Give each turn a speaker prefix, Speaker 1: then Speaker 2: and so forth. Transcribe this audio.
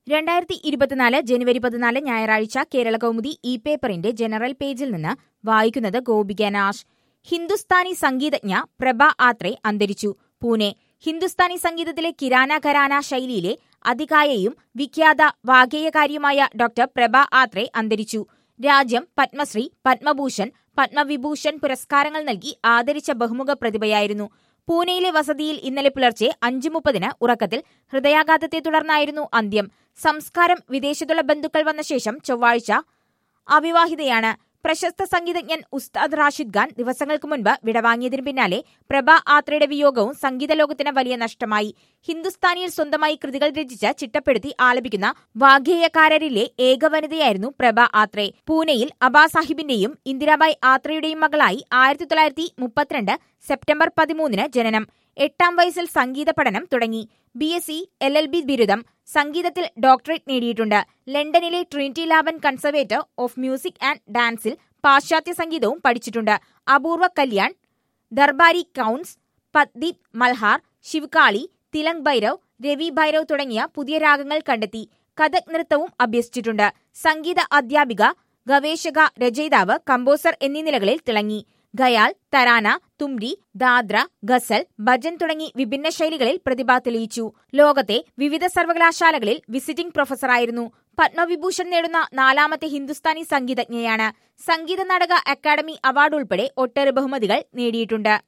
Speaker 1: രണ്ടായിരത്തി ഇരുപത്തിനാല് ജനുവരി പതിനാല് ഞായറാഴ്ച കേരള കൗമുദി ഇ പേപ്പറിന്റെ ജനറൽ പേജിൽ നിന്ന് വായിക്കുന്നത് ഗോപിക നാഷ് ഹിന്ദുസ്ഥാനി സംഗീതജ്ഞ പ്രഭ ആത്രേ അന്തരിച്ചു പൂനെ ഹിന്ദുസ്ഥാനി സംഗീതത്തിലെ കിരാന ഘരാന ശൈലിയിലെ അതികായയും വിഖ്യാത വാഗേയകാരിയുമായ ഡോക്ടർ പ്രഭ ആത്രേ അന്തരിച്ചു രാജ്യം പത്മശ്രീ പത്മഭൂഷൺ പത്മവിഭൂഷൺ പുരസ്കാരങ്ങൾ നൽകി ആദരിച്ച ബഹുമുഖ പ്രതിഭയായിരുന്നു പൂനെയിലെ വസതിയിൽ ഇന്നലെ പുലർച്ചെ അഞ്ചു മുപ്പതിന് ഉറക്കത്തിൽ ഹൃദയാഘാതത്തെ തുടർന്നായിരുന്നു അന്ത്യം സംസ്കാരം വിദേശത്തുള്ള ബന്ധുക്കൾ വന്ന ശേഷം ചൊവ്വാഴ്ച അവിവാഹിതയാണ് പ്രശസ്ത സംഗീതജ്ഞൻ ഉസ്താദ് റാഷിദ് ഖാൻ ദിവസങ്ങൾക്ക് മുൻപ് വിടവാങ്ങിയതിനു പിന്നാലെ പ്രഭ ആത്രയുടെ വിയോഗവും സംഗീത ലോകത്തിന് വലിയ നഷ്ടമായി ഹിന്ദുസ്ഥാനിയിൽ സ്വന്തമായി കൃതികൾ രചിച്ച് ചിട്ടപ്പെടുത്തി ആലപിക്കുന്ന വാഗ്ഗേയക്കാരരിലെ ഏക വനിതയായിരുന്നു പ്രഭ ആത്രേ പൂനെയിൽ അബാ സാഹിബിന്റെയും ഇന്ദിരാബായ് ആത്രയുടെയും മകളായി ആയിരത്തി തൊള്ളായിരത്തി മുപ്പത്തിരണ്ട് സെപ്റ്റംബർ പതിമൂന്നിന് ജനനം എട്ടാം വയസ്സിൽ സംഗീത പഠനം തുടങ്ങി B S C L L B ബിരുദം സംഗീതത്തിൽ ഡോക്ടറേറ്റ് നേടിയിട്ടുണ്ട് ലണ്ടനിലെ Trinity Laban conservatoire of music and ഡാൻസിൽ പാശ്ചാത്യ സംഗീതവും പഠിച്ചിട്ടുണ്ട് അപൂർവ കല്യാൺ ദർബാരി കൗൺസ് പദ്ദീപ് മൽഹാർ ശിവകാളി തിലങ് ഭൈരവ് രവി ഭൈരവ് തുടങ്ങിയ പുതിയ രാഗങ്ങൾ കണ്ടെത്തി കഥക് നൃത്തവും അഭ്യസിച്ചിട്ടുണ്ട് സംഗീത അധ്യാപിക ഗവേഷക രചയിതാവ് കമ്പോസർ എന്നീ നിലകളിൽ തിളങ്ങി ഖയാൽ തരാന തുംരി ദാദ്ര ഗസൽ ഭജൻ തുടങ്ങി വിഭിന്ന ശൈലികളിൽ പ്രതിഭ തെളിയിച്ചു ലോകത്തെ വിവിധ സർവകലാശാലകളിൽ വിസിറ്റിംഗ് പ്രൊഫസറായിരുന്നു പത്മവിഭൂഷൺ നേടുന്ന നാലാമത്തെ ഹിന്ദുസ്ഥാനി സംഗീതജ്ഞയാണ് സംഗീത നാടക അക്കാദമി അവാർഡ് ഉൾപ്പെടെ ഒട്ടേറെ ബഹുമതികൾ നേടിയിട്ടുണ്ട്